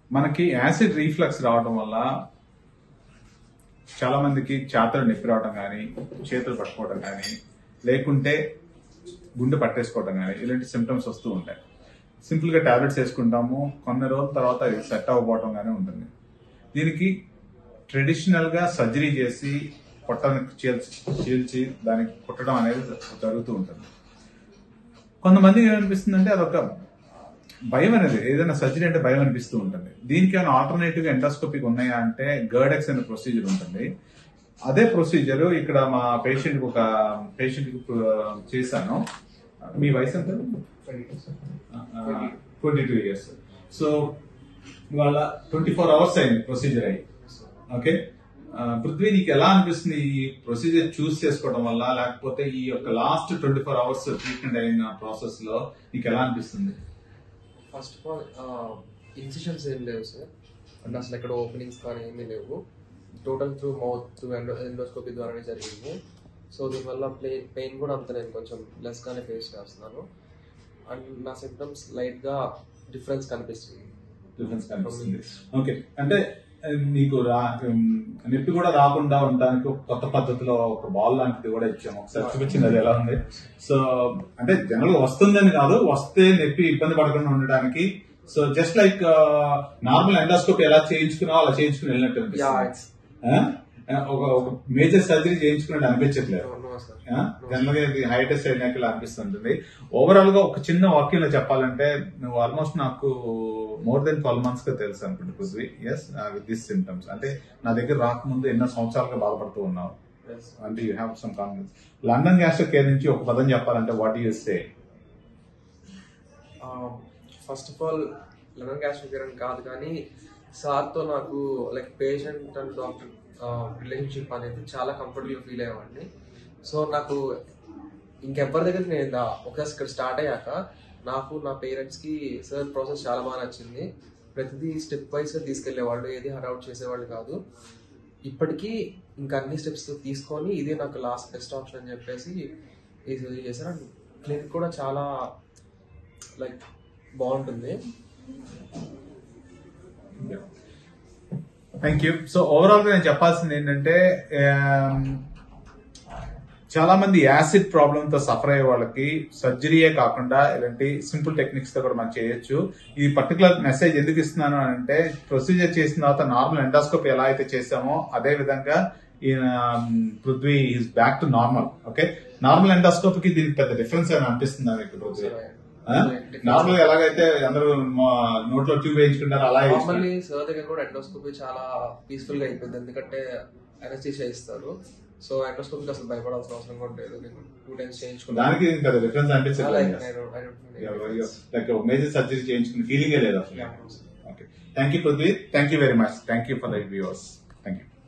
మనకి acid reflux రావడం వల్ల చాలా మందికి చేతులు నొప్పి రావడం కానీ చేతులు పట్టుకోవడం కానీ లేకుంటే గుండె పట్టేసుకోవడం కానీ ఇలాంటి సిమ్టమ్స్ వస్తూ ఉంటాయి సింపుల్ గా టాబ్లెట్స్ వేసుకుంటాము కొన్ని రోజుల తర్వాత ఇది సెట్ అవ్వకపోవడం కానీ ఉంటుంది దీనికి ట్రెడిషనల్ గా సర్జరీ చేసి పొట్టానికి చీల్చి చీల్చి దానికి కుట్టడం అనేది జరుగుతూ ఉంటుంది కొంతమందికి ఏమనిపిస్తుంది అంటే అదొక భయం అనేది ఏదైనా సర్జరీ అంటే భయం అనిపిస్తూ ఉంటుంది దీనికి ఏమైనా ఆల్టర్నేటివ్ ఎండోస్కోపిక్ ఉన్నాయా అంటే గర్డెక్స్ అనే ప్రొసీజర్ ఉంటుంది అదే ప్రొసీజర్ ఇక్కడ మా పేషెంట్ ఒక పేషెంట్ చేశాను మీ వయసు ఎంత ట్వంటీ టూ ఇయర్స్ సో ఇవాళ ట్వంటీ ఫోర్ అవర్స్ అయింది ప్రొసీజర్ అయ్యి ఓకే ఆ, పృథ్వీ నీకు ఎలా అనిపిస్తుంది ఈ ప్రొసీజర్ చూస్ చేసుకోవడం వల్ల లేకపోతే ఈ యొక్క last twenty four hours treatment అయిన ప్రాసెస్ లో నీకు ఎలా అనిపిస్తుంది ఫస్ట్ ఆఫ్ ఆల్ ఇన్సిషన్స్ ఏం లేవు సార్ అంటే అసలు ఎక్కడ ఓపెనింగ్స్ కానీ ఏమీ లేవు total through mouth through endo endoscopy ద్వారానే జరిగింది సో దీనివల్ల ప్లే పెయిన్ కూడా అంత నేను కొంచెం లెస్గానే ఫేస్ చేస్తున్నాను అండ్ నా సిమ్టమ్స్ లైట్గా డిఫరెన్స్ కనిపిస్తుంది డిఫరెన్స్ కనిపిస్తుంది ఓకే అంటే ఆ, నీకు రా ఉమ్, నొప్పి కూడా రాకుండా ఉండడానికి ఒక కొత్త పద్ధతిలో ఒక బాల్ లాంటిది కూడా ఇచ్చాము ఒకసారి చూపించింది అది ఎలా ఉంది సో అంటే జనరల్ గా వస్తుందని కాదు వస్తే నొప్పి ఇబ్బంది పడకుండా ఉండడానికి so just like normal endoscopy ఎలా చేయించుకున్నావు అలా చేయించుకుని వెళ్ళినట్టు యా అనిపిస్తుంది. ఆ? ఒక ఒక మేజర్ సర్జరీ చేయించుకున్నట్టు అనిపించట్లేదు నో సార్ జనరల్ గా ఇది హైటెస్ట్ సైడ్ నెక్ అనిపిస్తుంటుంది ఓవరాల్ గా ఒక చిన్న వాక్యంలో చెప్పాలంటే నువ్వు ఆల్మోస్ట్ నాకు మోర్ దెన్ ట్వెల్వ్ మంత్స్ గా తెలుసు అనుకుంటు Prithvi yes with this symptoms అంటే నా దగ్గర రాకముందు ఎన్నో సంవత్సరాలుగా బాధపడుతూ ఉన్నావు అంటే you have some confidence London gastro care నుంచి ఒక పదం చెప్పాలంటే what you say first of all lemon gas అని కాదు కానీ సార్తో నాకు like patient and doctor relationship అనేది చాలా కంఫర్టబుల్ ఫీల్ అయ్యేవాడిని సో నాకు ఇంకెవ్వరి దగ్గర నేను ఇలా ఒకసారి ఇక్కడ స్టార్ట్ అయ్యాక నాకు నా పేరెంట్స్కి సార్ ప్రాసెస్ చాలా బాగా నచ్చింది ప్రతిదీ స్టెప్ వైజ్గా తీసుకెళ్లేవాళ్ళు ఏది హర్అవుట్ చేసేవాళ్ళు కాదు ఇప్పటికీ ఇంకా అన్ని స్టెప్స్ తీసుకొని ఇదే నాకు లాస్ట్ బెస్ట్ ఆప్షన్ అని చెప్పేసి ఈ సర్జరీ చేశారు అండ్ క్లినిక్ కూడా చాలా లైక్ బాగుంటుంది థ్యాంక్ యూ సో ఓవరాల్ గా నేను చెప్పాల్సింది ఏంటంటే ఆమ్, చాలా మంది యాసిడ్ ప్రాబ్లమ్ తో సఫర్ అయ్యే వాళ్ళకి సర్జరీయే కాకుండా ఇలాంటి సింపుల్ టెక్నిక్స్ తో కూడా మనం చేయొచ్చు ఈ పర్టికులర్ మెసేజ్ ఎందుకు ఇస్తున్నాను అంటే ప్రొసీజర్ చేసిన తర్వాత నార్మల్ ఎండాస్కోపీ ఎలా అయితే చేసామో అదే విధంగా ఈ um, Prithvi is back to normal okay normal ఎండాస్కోపీకి దీనికి పెద్ద డిఫరెన్స్ అని అనిపిస్తుందా మీకు పృథ్వీ నార్మల్ గా ఎలాగైతే అందరూ మా- నోట్లో ట్యూబ్ వేయించుకుంటారు అలా నార్మల్లీ సార్ దగ్గర కూడా ఎండోస్కోపీ చాలా పీస్ఫుల్ గా అయిపోయింది ఎందుకంటే అనస్థీషియా ఇస్తారు సో ఎండోస్కోపీకి అసలు భయపడాల్సిన అవసరం కూడా లేదు నేను టూ టైమ్స్ చేయించుకున్నాను దానికి దీనికి పెద్ద డిఫరెన్స్ Like, అనిపించలేదు I don't- I don't know. Like major surgery చేయించుకున్న ఫీలింగే లేదు అసలు Yeah. Okay thank you Prithvi thank you very much thank you for like viewers thank you